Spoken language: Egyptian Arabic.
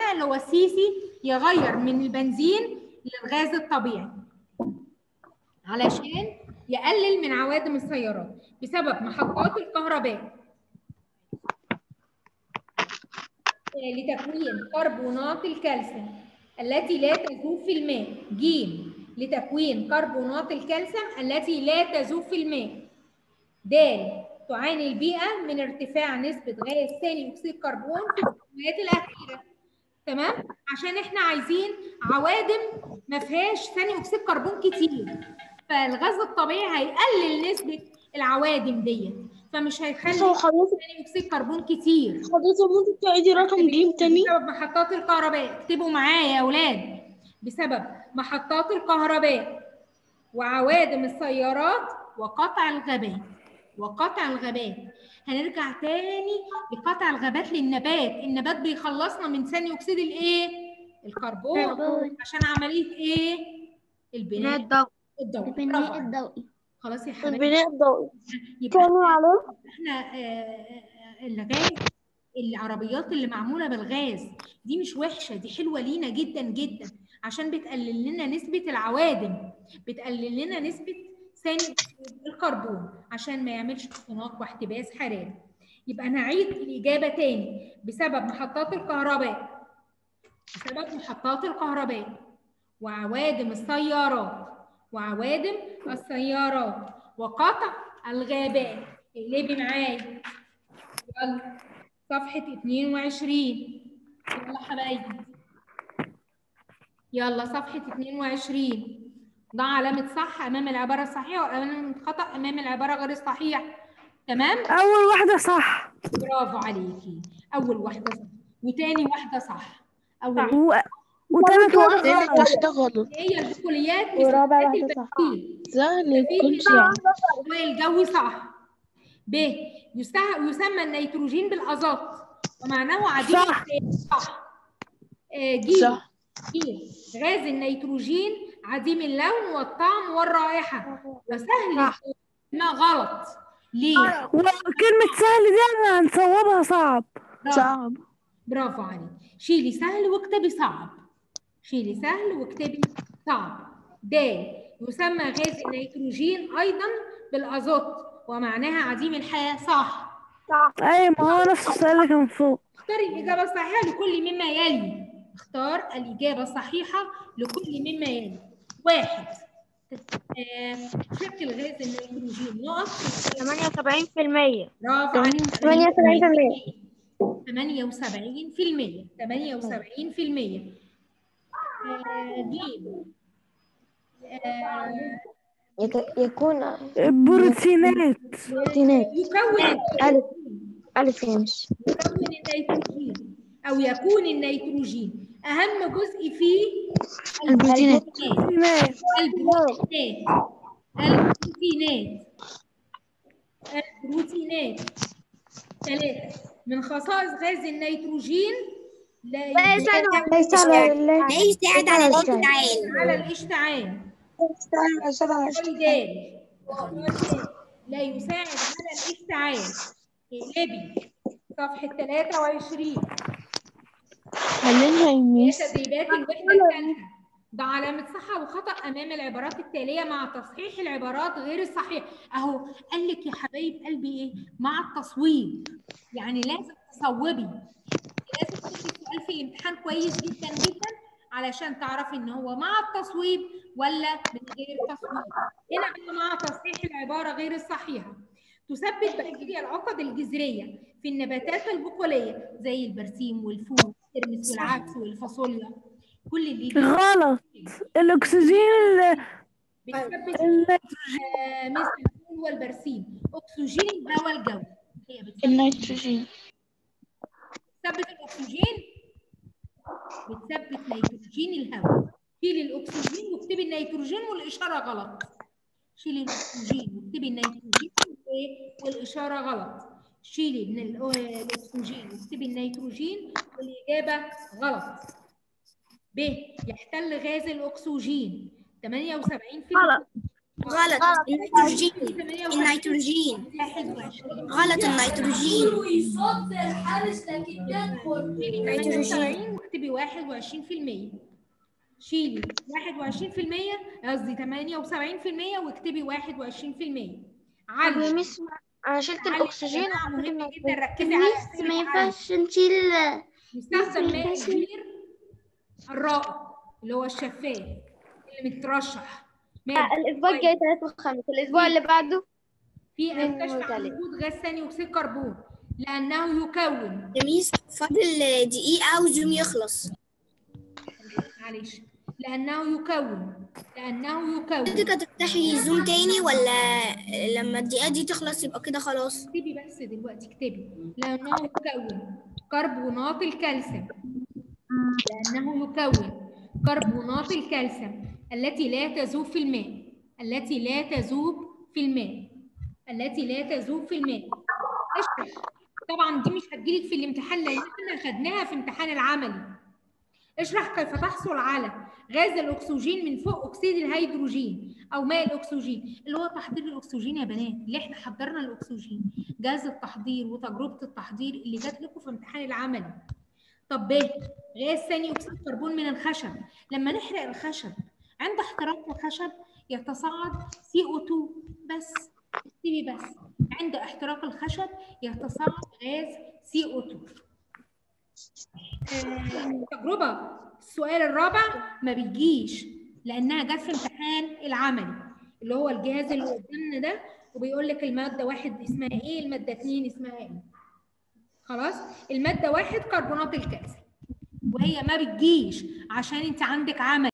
بتاعنا اللي هو السيسي يغير من البنزين للغاز الطبيعي علشان يقلل من عوادم السيارات بسبب محطات الكهرباء لتكوين كربونات الكالسيوم التي لا تذوب في الماء ج لتكوين كربونات الكالسيوم التي لا تذوب في الماء د تعاني البيئة من ارتفاع نسبة غاز ثاني أكسيد الكربون في السنوات الأخيرة تمام عشان احنا عايزين عوادم ما فيهاش ثاني أكسيد كربون كتير فالغاز الطبيعي هيقلل نسبة العوادم ديت فمش هيخلي بس هو حضرتك ثاني أكسيد كربون كتير حضرتك ممكن تعيدي رقم جيم تاني بسبب محطات الكهرباء اكتبوا معايا يا اولاد بسبب محطات الكهرباء وعوادم السيارات وقطع الغابات وقطع الغابات هنرجع تاني لقطع الغابات للنبات النبات بيخلصنا من ثاني اكسيد الايه الكربون كربون. عشان عمليه ايه البناء الضوء الضوئي البناء برافو عليك. الضوئي خلاص يا حبايبي البناء الضوئي يبقى كانوا عليه احنا آه، آه، الغاز العربيات اللي معموله بالغاز دي مش وحشه دي حلوه لينا جدا جدا عشان بتقلل لنا نسبه العوادم بتقلل لنا نسبه ثاني أكسيد الكربون عشان ما يعملش اختناق واحتباس حراري يبقى نعيد الاجابه تاني بسبب محطات الكهرباء بسبب محطات الكهرباء وعوادم السيارات وعوادم السيارات وقطع الغابات اقلبي معايا يلا صفحة 22 يلا حبايبي يلا صفحة 22 ضع علامة صح أمام العبارة الصحيحة وعلامة خطأ أمام العبارة غير الصحيحة تمام؟ أول واحدة صح برافو عليكي أول واحدة صح وتاني واحدة صح أول و... وتالت واحدة تالت غلط واحدة غلط هي البقوليات ورابع واستخدامات واحدة صح. البنزين سهل البنزين كل شيء الهواء الجوي صح ب يسه- يسمى النيتروجين بالازوت ومعناه عديم صح. الحياة. صح آه، ج صح ج غاز النيتروجين عديم اللون والطعم والرائحه وسهل صح. ما غلط ليه وكلمة سهل دي احنا هنصوبها صعب برافو. صعب برافو عليك شيلي سهل واكتبي صعب شيلي سهل واكتبي صعب د يسمى غاز النيتروجين ايضا بالازوت ومعناها عديم الحياه صح أي ما هو نفس السؤال اللي كان فوق اختاري الإجابة الصحيحة لكل مما يلي اختار الإجابة الصحيحة لكل مما يلي واحد آه، شكل غاز النيتروجين نقط 78% برافو عليك 78% 78% آه، جيم آه، يك- يكون البروتينات بروتينات يكون ألف ألف يمشي يكون النيتروجين أو يكون النيتروجين أهم جزء فيه البروتينات. البروتينات البروتينات البروتينات البروتينات ثلاثة من خصائص غاز النيتروجين لا يساعد ليس على لا يساعد على الاشتعال على الاشتعال ولذلك لا يساعد على الاشتعال اقلبي صفحة 23 خلينا هي يميس تدريبات الوحدة الثالثة ضع علامة صح وخطأ أمام العبارات التالية مع تصحيح العبارات غير الصحيحة أهو قال لك يا حبايب قلبي إيه مع التصويب يعني لازم تصوبي لازم تاخدي السؤال في الامتحان كويس جدا جدا علشان تعرفي إن هو مع التصويب ولا من غير تصويب هنا بقى مع تصحيح العبارة غير الصحيحة تثبت بكتيريا العقد الجذرية في النباتات البقولية زي البرسيم والفول والترمس والعدس والفاصوليا كل اللي غلط الأكسجين بتثبت ال- آه، مثل الفول والبرسيم اكسجين الهواء الجوي هي بتثبت النيتروجين بتثبت الاكسجين بتثبت نيتروجين الهواء شيلي الاكسجين واكتبي النيتروجين والاشاره غلط شيلي الاكسجين واكتبي النيتروجين وإيه؟ والاشاره غلط شيلي من ال- آه، الاكسجين واكتبي النيتروجين والاجابه غلط ب يحتل غاز الاكسجين 78% غلط. غلط النيتروجين النيتروجين 21 غلط النيتروجين النيتروجين واكتبي 21% شيلي 21% قصدي 78% واكتبي 21% طب علي يا ميس انا شلت علي الاكسجين يا جماعة وحطيت مهم النيتروجين. جدا ركزي على ميس أسئلة ما علي. ينفعش نشيل يستخدم ما ماء ينفعش. البير الرائق اللي هو الشفاف اللي مترشح ماء الاسبوع الجاي 3 و5 الاسبوع اللي بعده في اتنين الكشف عن وتلاتة. وجود غاز ثاني اكسيد الكربون لانه يكون يا ميس فاضل دقيقة والزوم يخلص معلش لانه يكون لانه يكون حضرتك هتفتحي زوم تاني ولا لما الدقيقة دي تخلص يبقى كده خلاص اكتبي بس دلوقتي اكتبي لانه يكون كربونات الكالسيوم لانه يكون كربونات الكالسيوم التي لا تذوب في الماء التي لا تذوب في الماء التي لا تذوب في الماء اشرح طبعا دي مش هتجيلك في الامتحان لان احنا خدناها في امتحان العملي اشرح كيف تحصل على غاز الاكسجين من فوق اكسيد الهيدروجين او ماء الاكسجين اللي هو تحضير الاكسجين يا بنات اللي احنا حضرنا الاكسجين جهاز التحضير وتجربه التحضير اللي جات لكم في امتحان العملي طب ب غاز ثاني اكسيد الكربون من الخشب لما نحرق الخشب عند احتراق الخشب يتصاعد CO2 بس اكتبي بس عند احتراق الخشب يتصاعد غاز CO2 آه، تجربة السؤال الرابع ما بيجيش لأنها جت في امتحان العملي اللي هو الجهاز اللي قدامنا ده وبيقول لك المادة واحد اسمها ايه المادة اتنين اسمها ايه خلاص المادة واحد كربونات الكالسيوم وهي ما بتجيش عشان انت عندك عمل